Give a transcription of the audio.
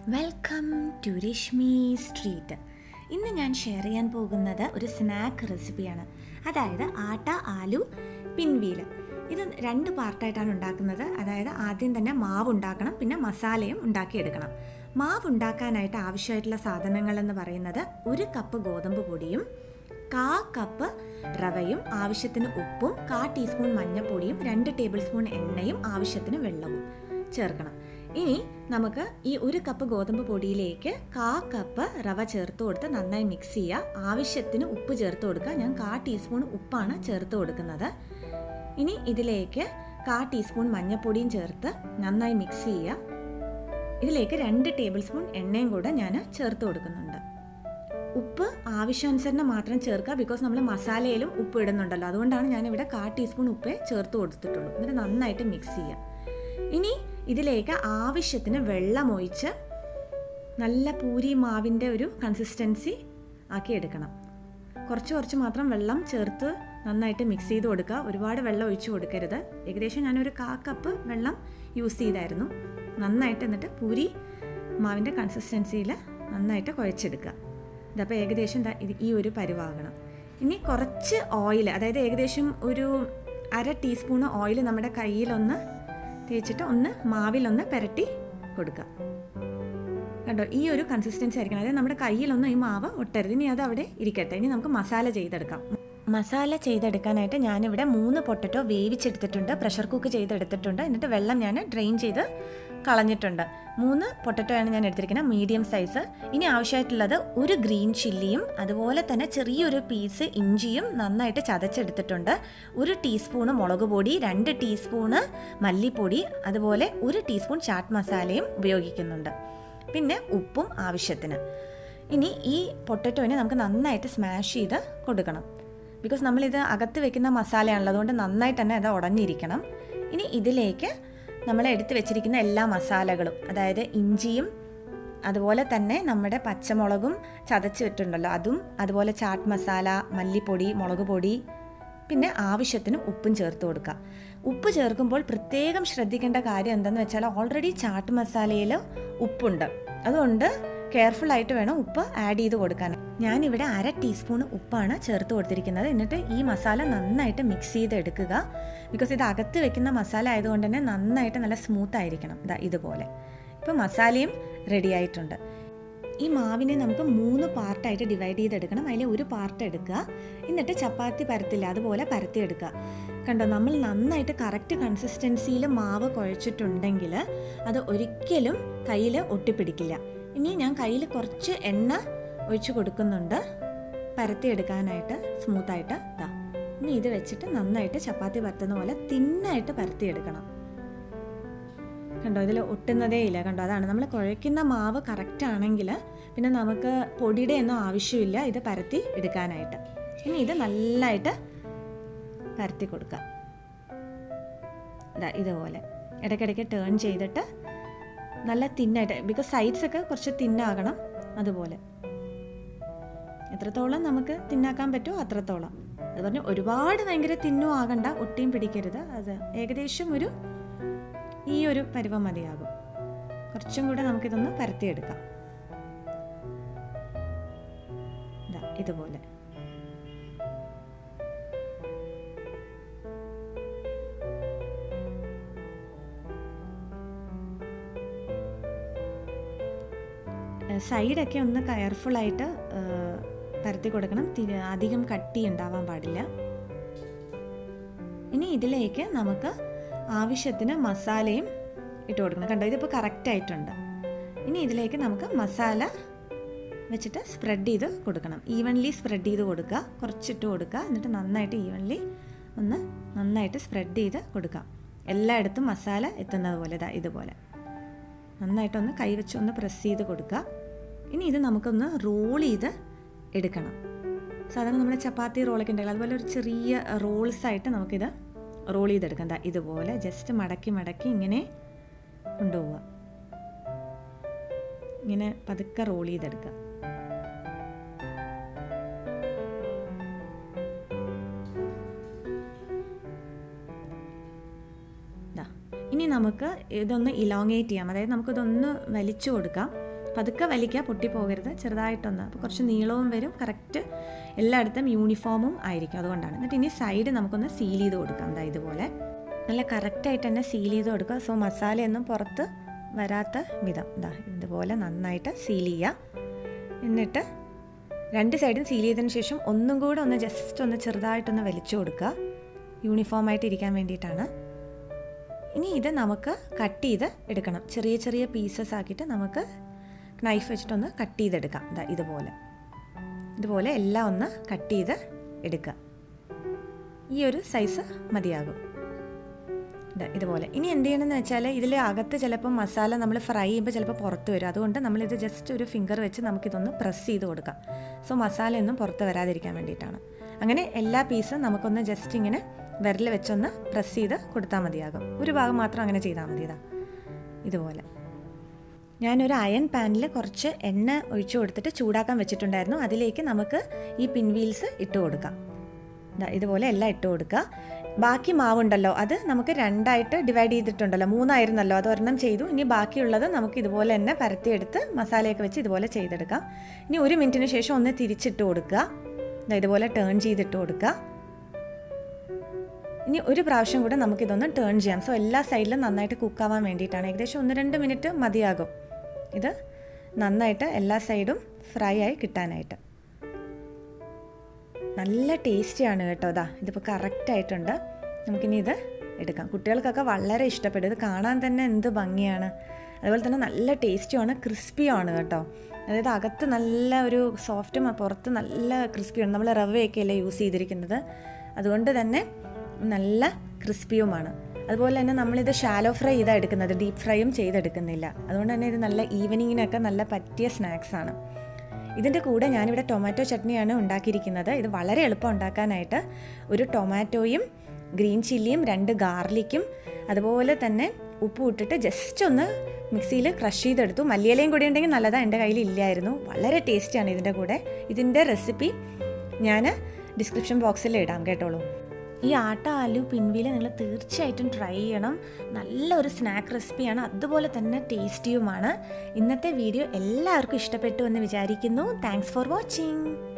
welcome to Rashmi street ഇന്ന് ഞാൻ share ചെയ്യാൻ പോകുന്നത് ഒരു സ്നാക്ക് റെസിപ്പിയാണ് അതായത് ആട്ട ആലു പിൻവീല് ഇത് രണ്ട് പാർട്ടായിട്ടാണ് ഉണ്ടാക്കുന്നത് അതായത് ആദ്യം തന്നെ മാവ് ഉണ്ടാക്കണം പിന്നെ മസാലയും ഉണ്ടാക്കിയെടുക്കണം മാവ് ഉണ്ടാക്കാനായിട്ട് ആവശ്യമായിട്ടുള്ള സാധനങ്ങൾ എന്ന് പറയുന്നത് ഒരു കപ്പ് ഗോതമ്പ് പൊടിയും കാ കപ്പ് റവയും ആവശ്യത്തിന് ഉപ്പും കാ ടീസ്പൂൺ മഞ്ഞൾപ്പൊടിയും രണ്ട് ടേബിൾ സ്പൂൺ എണ്ണയും ആവശ്യത്തിന് വെള്ളവും ചേർക്കണം ഇനി നമുക്ക് ഈ ഒരു കപ്പ് ഗോതമ്പ് പൊടിയിലേക്ക് കാ കപ്പ് റവ ചേർത്ത് കൊടുത്ത് നന്നായി മിക്സ് ചെയ്യുക ആവശ്യത്തിന് ഉപ്പ് ചേർത്ത് കൊടുക്കുക ഞാൻ കാ ടീസ്പൂൺ ഉപ്പാണ് ചേർത്ത് കൊടുക്കുന്നത് ഇനി ഇതിലേക്ക് കാ ടീസ്പൂൺ മഞ്ഞൾപ്പൊടിയും ചേർത്ത് നന്നായി മിക്സ് ചെയ്യുക ഇതിലേക്ക് രണ്ട് ടേബിൾ സ്പൂൺ എണ്ണയും കൂടെ ഞാൻ ചേർത്ത് കൊടുക്കുന്നുണ്ട് ഉപ്പ് ആവശ്യാനുസരണം മാത്രം ചേർക്കുക ബിക്കോസ് നമ്മൾ മസാലയിലും ഉപ്പ് ഇടുന്നുണ്ടല്ലോ അതുകൊണ്ടാണ് ഞാനിവിടെ കാ ടീസ്പൂൺ ഉപ്പേ ചേർത്ത് കൊടുത്തിട്ടുള്ളൂ എന്നിട്ട് നന്നായിട്ട് മിക്സ് ചെയ്യുക ഇനി ഇതിലേക്ക് ആവശ്യത്തിന് വെള്ളം ഒഴിച്ച് നല്ല പൂരി മാവിൻ്റെ ഒരു കൺസിസ്റ്റൻസി ആക്കി എടുക്കണം കുറച്ച് കുറച്ച് മാത്രം വെള്ളം ചേർത്ത് നന്നായിട്ട് മിക്സ് ചെയ്ത് കൊടുക്കുക ഒരുപാട് വെള്ളം ഒഴിച്ച് കൊടുക്കരുത് ഏകദേശം ഞാനൊരു കാ കപ്പ് വെള്ളം യൂസ് ചെയ്തായിരുന്നു നന്നായിട്ട് എന്നിട്ട് പൂരി മാവിൻ്റെ കൺസിസ്റ്റൻസിയിൽ നന്നായിട്ട് കുഴച്ചെടുക്കുക ഇതപ്പോൾ ഏകദേശം ദാ ഇത് ഈ ഒരു പരുവാകണം ഇനി കുറച്ച് ഓയിൽ അതായത് ഏകദേശം ഒരു അര ടീസ്പൂൺ ഓയിൽ നമ്മുടെ കയ്യിലൊന്ന് തേച്ചിട്ട് ഒന്ന് മാവിലൊന്ന് പുരട്ടി കൊടുക്കുക കണ്ടോ ഈ ഒരു കൺസിസ്റ്റൻസി ആയിരിക്കണം അതായത് നമ്മുടെ കയ്യിലൊന്നും ഈ മാവ് ഒട്ടരുത് ഇനി അത് അവിടെ ഇരിക്കട്ടെ ഇനി നമുക്ക് മസാല ചെയ്തെടുക്കാം മസാല ചെയ്തെടുക്കാനായിട്ട് ഞാനിവിടെ മൂന്ന് പൊട്ടറ്റോ വേവിച്ചെടുത്തിട്ടുണ്ട് പ്രഷർ കുക്ക് ചെയ്തെടുത്തിട്ടുണ്ട് എന്നിട്ട് വെള്ളം ഞാൻ ഡ്രെയിൻ ചെയ്ത് കളഞ്ഞിട്ടുണ്ട് മൂന്ന് പൊട്ടറ്റോയാണ് ഞാൻ എടുത്തിരിക്കുന്നത് മീഡിയം സൈസ് ഇനി ആവശ്യമായിട്ടുള്ളത് ഒരു ഗ്രീൻ ചില്ലിയും അതുപോലെ തന്നെ ചെറിയൊരു പീസ് ഇഞ്ചിയും നന്നായിട്ട് ചതച്ചെടുത്തിട്ടുണ്ട് ഒരു ടീസ്പൂണ് മുളക് പൊടി രണ്ട് ടീസ്പൂണ് മല്ലിപ്പൊടി അതുപോലെ ഒരു ടീസ്പൂൺ ചാട്ട് മസാലയും ഉപയോഗിക്കുന്നുണ്ട് പിന്നെ ഉപ്പും ആവശ്യത്തിന് ഇനി ഈ പൊട്ടറ്റോനെ നമുക്ക് നന്നായിട്ട് സ്മാഷ് ചെയ്ത് കൊടുക്കണം ബിക്കോസ് നമ്മളിത് അകത്ത് വെക്കുന്ന മസാലയാണല്ലോ അതുകൊണ്ട് നന്നായിട്ട് തന്നെ അത് ഉടഞ്ഞിരിക്കണം ഇനി ഇതിലേക്ക് നമ്മൾ എടുത്ത് വെച്ചിരിക്കുന്ന എല്ലാ മസാലകളും അതായത് ഇഞ്ചിയും അതുപോലെ തന്നെ നമ്മുടെ പച്ചമുളകും ചതച്ച് വിട്ടുണ്ടല്ലോ അതും അതുപോലെ ചാട്ട് മസാല മല്ലിപ്പൊടി മുളക് പൊടി പിന്നെ ആവശ്യത്തിന് ഉപ്പും ചേർത്ത് കൊടുക്കുക ഉപ്പ് ചേർക്കുമ്പോൾ പ്രത്യേകം ശ്രദ്ധിക്കേണ്ട കാര്യം എന്താണെന്ന് വെച്ചാൽ ഓൾറെഡി ചാട്ട് മസാലയിൽ ഉപ്പുണ്ട് അതുകൊണ്ട് കെയർഫുൾ ആയിട്ട് വേണം ഉപ്പ് ആഡ് ചെയ്ത് കൊടുക്കാൻ ഞാനിവിടെ അര ടീസ്പൂൺ ഉപ്പാണ് ചേർത്ത് കൊടുത്തിരിക്കുന്നത് എന്നിട്ട് ഈ മസാല നന്നായിട്ട് മിക്സ് ചെയ്ത് എടുക്കുക ബിക്കോസ് ഇത് അകത്ത് വെക്കുന്ന മസാല ആയതുകൊണ്ട് തന്നെ നന്നായിട്ട് നല്ല സ്മൂത്ത് ആയിരിക്കണം ഇതാ ഇതുപോലെ ഇപ്പോൾ മസാലയും റെഡി ആയിട്ടുണ്ട് ഈ മാവിനെ നമുക്ക് മൂന്ന് പാർട്ടായിട്ട് ഡിവൈഡ് ചെയ്തെടുക്കണം അതിലെ ഒരു പാർട്ട് എടുക്കുക എന്നിട്ട് ചപ്പാത്തി പരത്തില്ല അതുപോലെ പരത്തിയെടുക്കുക കണ്ടോ നമ്മൾ നന്നായിട്ട് കറക്റ്റ് കൺസിസ്റ്റൻസിയിൽ മാവ് കുഴച്ചിട്ടുണ്ടെങ്കിൽ അത് ഒരിക്കലും കയ്യിൽ ഒട്ടിപ്പിടിക്കില്ല ഇനി ഞാൻ കയ്യിൽ കുറച്ച് എണ്ണ ഒഴിച്ച് കൊടുക്കുന്നുണ്ട് പരത്തിയെടുക്കാനായിട്ട് സ്മൂത്തായിട്ട് ഇതാ ഇനി ഇത് വെച്ചിട്ട് നന്നായിട്ട് ചപ്പാത്തി പരത്തുന്ന പോലെ തിന്നായിട്ട് പരത്തിയെടുക്കണം കണ്ടോ ഇതിൽ ഒട്ടുന്നതേ ഇല്ല കണ്ടോ അതാണ് നമ്മൾ കുഴയ്ക്കുന്ന മാവ് കറക്റ്റ് ആണെങ്കിൽ പിന്നെ നമുക്ക് പൊടിയുടെ ഒന്നും ആവശ്യമില്ല ഇത് പരത്തി എടുക്കാനായിട്ട് ഇനി ഇത് നല്ലതായിട്ട് പരത്തി കൊടുക്കുക ഇതാ ഇതുപോലെ ഇടയ്ക്കിടയ്ക്ക് ടേൺ ചെയ്തിട്ട് നല്ല തിന്നായിട്ട് ബിക്കോസ് സൈഡ്സ് ഒക്കെ കുറച്ച് തിന്നാകണം അതുപോലെ എത്രത്തോളം നമുക്ക് തിന്നാക്കാൻ പറ്റുമോ അത്രത്തോളം അത് പറഞ്ഞ് ഒരുപാട് ഭയങ്കര തിന്നും ആകണ്ട ഒട്ടിയും പിടിക്കരുത് അത് ഏകദേശം ഒരു ഈ ഒരു പരുവം മതിയാകും കുറച്ചും കൂടെ നമുക്കിതൊന്ന് പരത്തിയെടുക്കാം ഇതാ ഇതുപോലെ സൈഡൊക്കെ ഒന്ന് കെയർഫുള്ളായിട്ട് പരത്തി കൊടുക്കണം അധികം കട്ടി ഉണ്ടാവാൻ പാടില്ല ഇനി ഇതിലേക്ക് നമുക്ക് ആവശ്യത്തിന് മസാലയും ഇട്ട് കൊടുക്കണം കണ്ടോ ഇതിപ്പോൾ കറക്റ്റ് ആയിട്ടുണ്ട് ഇനി ഇതിലേക്ക് നമുക്ക് മസാല വെച്ചിട്ട് സ്പ്രെഡ് ചെയ്ത് കൊടുക്കണം ഈവൻലി സ്പ്രെഡ് ചെയ്ത് കൊടുക്കുക കുറച്ചിട്ട് കൊടുക്കുക എന്നിട്ട് നന്നായിട്ട് ഈവൻലി ഒന്ന് നന്നായിട്ട് സ്പ്രെഡ് ചെയ്ത് കൊടുക്കാം എല്ലായിടത്തും മസാല എത്തുന്നത് പോലെ ഇതാ ഇതുപോലെ നന്നായിട്ടൊന്ന് കൈവച്ച് ഒന്ന് പ്രസ് ചെയ്ത് കൊടുക്കുക ഇനി ഇത് നമുക്കൊന്ന് റോൾ ചെയ്ത് എടുക്കണം സാധാരണ നമ്മുടെ ചപ്പാത്തി റോളൊക്കെ ഉണ്ടെങ്കിൽ അതുപോലെ ഒരു ചെറിയ റോൾസ് ആയിട്ട് നമുക്കിത് റോൾ ചെയ്തെടുക്കാം ദാ ഇതുപോലെ ജസ്റ്റ് മടക്കി മടക്കി ഇങ്ങനെ കൊണ്ടുപോവുക ഇങ്ങനെ പതുക്കെ റോൾ ചെയ്തെടുക്കുക ഇനി നമുക്ക് ഇതൊന്ന് ഇലോങ്ങേറ്റ് ചെയ്യാം അതായത് നമുക്കിതൊന്ന് വലിച്ചു കൊടുക്കാം പതുക്കെ വലിക്കുക പൊട്ടിപ്പോകരുത് ചെറുതായിട്ടൊന്ന് അപ്പോൾ കുറച്ച് നീളവും വരും കറക്റ്റ് എല്ലായിടത്തും യൂണിഫോമും ആയിരിക്കും അതുകൊണ്ടാണ് എന്നിട്ട് ഇനി സൈഡ് നമുക്കൊന്ന് സീൽ ചെയ്ത് കൊടുക്കാം ദാ ഇതുപോലെ നല്ല കറക്റ്റായിട്ട് തന്നെ സീൽ ചെയ്ത് കൊടുക്കുക സോ മസാലയൊന്നും പുറത്ത് വരാത്ത വിധം ഇതാ ഇതുപോലെ നന്നായിട്ട് സീൽ ചെയ്യുക എന്നിട്ട് രണ്ട് സൈഡും സീൽ ചെയ്തതിന് ശേഷം ഒന്നും കൂടെ ഒന്ന് ജസ്റ്റ് ഒന്ന് ചെറുതായിട്ടൊന്ന് വലിച്ചു കൊടുക്കുക യൂണിഫോമായിട്ട് ഇരിക്കാൻ വേണ്ടിയിട്ടാണ് ഇനി ഇത് നമുക്ക് കട്ട് ചെയ്ത് എടുക്കണം ചെറിയ ചെറിയ പീസസ് ആക്കിയിട്ട് നമുക്ക് നൈഫ് വെച്ചിട്ടൊന്ന് കട്ട് ചെയ്തെടുക്കാം ഇതാ ഇതുപോലെ ഇതുപോലെ എല്ലാം ഒന്ന് കട്ട് ചെയ്ത് എടുക്കുക ഈ ഒരു സൈസ് മതിയാകും ഇതാ ഇതുപോലെ ഇനി എന്ത് ചെയ്യണമെന്ന് വെച്ചാൽ ഇതിൽ അകത്ത് ചിലപ്പോൾ മസാല നമ്മൾ ഫ്രൈ ചെയ്യുമ്പോൾ ചിലപ്പോൾ പുറത്ത് വരും അതുകൊണ്ട് നമ്മളിത് ജസ്റ്റ് ഒരു ഫിംഗർ വെച്ച് നമുക്കിതൊന്ന് പ്രസ് ചെയ്ത് കൊടുക്കാം സോ മസാലയൊന്നും പുറത്ത് വരാതിരിക്കാൻ വേണ്ടിയിട്ടാണ് അങ്ങനെ എല്ലാ പീസും നമുക്കൊന്ന് ജസ്റ്റ് ഇങ്ങനെ വിരൽ വെച്ചൊന്ന് പ്രസ് ചെയ്ത് കൊടുത്താൽ മതിയാകും ഒരു ഭാഗം മാത്രം അങ്ങനെ ചെയ്താൽ മതി ഇതാ ഇതുപോലെ ഞാനൊരു അയൺ പാനിൽ കുറച്ച് എണ്ണ ഒഴിച്ചു കൊടുത്തിട്ട് ചൂടാക്കാൻ വെച്ചിട്ടുണ്ടായിരുന്നു അതിലേക്ക് നമുക്ക് ഈ പിൻവീൽസ് ഇട്ട് കൊടുക്കാം ദാ ഇതുപോലെ എല്ലാം ഇട്ട് കൊടുക്കുക ബാക്കി മാവുണ്ടല്ലോ അത് നമുക്ക് രണ്ടായിട്ട് ഡിവൈഡ് ചെയ്തിട്ടുണ്ടല്ലോ മൂന്നായിരുന്നല്ലോ അത് ഒരെണ്ണം ചെയ്തു ഇനി ബാക്കിയുള്ളത് നമുക്ക് ഇതുപോലെ തന്നെ പരത്തിയെടുത്ത് മസാലയൊക്കെ വെച്ച് ഇതുപോലെ ചെയ്തെടുക്കാം ഇനി ഒരു മിനിറ്റിന് ശേഷം ഒന്ന് തിരിച്ചിട്ട് കൊടുക്കുക ദാ ഇതുപോലെ ടേൺ ചെയ്തിട്ട് കൊടുക്കുക ഇനി ഒരു പ്രാവശ്യം കൂടെ നമുക്കിതൊന്ന് ടേൺ ചെയ്യാം സോ എല്ലാ സൈഡിലും നന്നായിട്ട് കുക്കാവാൻ വേണ്ടിയിട്ടാണ് ഏകദേശം ഒന്ന് രണ്ട് മിനിറ്റ് മതിയാകും ഇത് നന്നായിട്ട് എല്ലാ സൈഡും ഫ്രൈ ആയി കിട്ടാനായിട്ട് നല്ല ടേസ്റ്റിയാണ് കേട്ടോ ഇതാ ഇതിപ്പോൾ കറക്റ്റ് ആയിട്ടുണ്ട് നമുക്കിനി ഇത് എടുക്കാം കുട്ടികൾക്കൊക്കെ വളരെ ഇഷ്ടപ്പെടും ഇത് കാണാൻ തന്നെ എന്ത് ഭംഗിയാണ് അതുപോലെ തന്നെ നല്ല ടേസ്റ്റിയാണ് ക്രിസ്പിയാണ് കേട്ടോ അതായത് അകത്ത് നല്ല ഒരു സോഫ്റ്റും പുറത്ത് നല്ല ക്രിസ്പിയാണ് നമ്മൾ റവയൊക്കെ അല്ലേ യൂസ് ചെയ്തിരിക്കുന്നത് അതുകൊണ്ട് തന്നെ നല്ല ക്രിസ്പിയുമാണ് അതുപോലെ തന്നെ നമ്മളിത് ഷാലോ ഫ്രൈ ചെയ്താണ് എടുക്കുന്നത് ഡീപ്പ് ഫ്രൈയും ചെയ്തെടുക്കുന്നില്ല അതുകൊണ്ട് തന്നെ ഇത് നല്ല ഈവനിങ്ങിനൊക്കെ നല്ല പറ്റിയ സ്നാക്സാണ് ഇതിൻ്റെ കൂടെ ഞാനിവിടെ ടൊമാറ്റോ ചട്നിയാണ് ഉണ്ടാക്കിയിരിക്കുന്നത് ഇത് വളരെ എളുപ്പം ഉണ്ടാക്കാനായിട്ട് ഒരു ടൊമാറ്റോയും ഗ്രീൻ ചില്ലിയും രണ്ട് ഗാർലിക്കും അതുപോലെ തന്നെ ഉപ്പ് ഇട്ടിട്ട് ജസ്റ്റ് ഒന്ന് മിക്സിയിൽ ക്രഷ് ചെയ്തെടുത്തു മല്ലിയിലയും കൂടി ഉണ്ടെങ്കിൽ നല്ലതാണ് എൻ്റെ കയ്യിൽ ഇല്ലായിരുന്നു വളരെ ടേസ്റ്റിയാണ് ഇതിൻ്റെ കൂടെ ഇതിൻ്റെ റെസിപ്പി ഞാൻ ഡിസ്ക്രിപ്ഷൻ ബോക്സിൽ ഇടാം കേട്ടോളൂ ഈ ആട്ട ആലു പിൻവീല് നിങ്ങൾ തീർച്ചയായിട്ടും ട്രൈ ചെയ്യണം നല്ലൊരു സ്നാക്ക് റെസിപ്പിയാണ് അതുപോലെ തന്നെ ടേസ്റ്റിയുമാണ് ഇന്നത്തെ വീഡിയോ എല്ലാവർക്കും ഇഷ്ടപ്പെട്ടു എന്ന് വിചാരിക്കുന്നു താങ്ക്സ് ഫോർ വാച്ചിങ്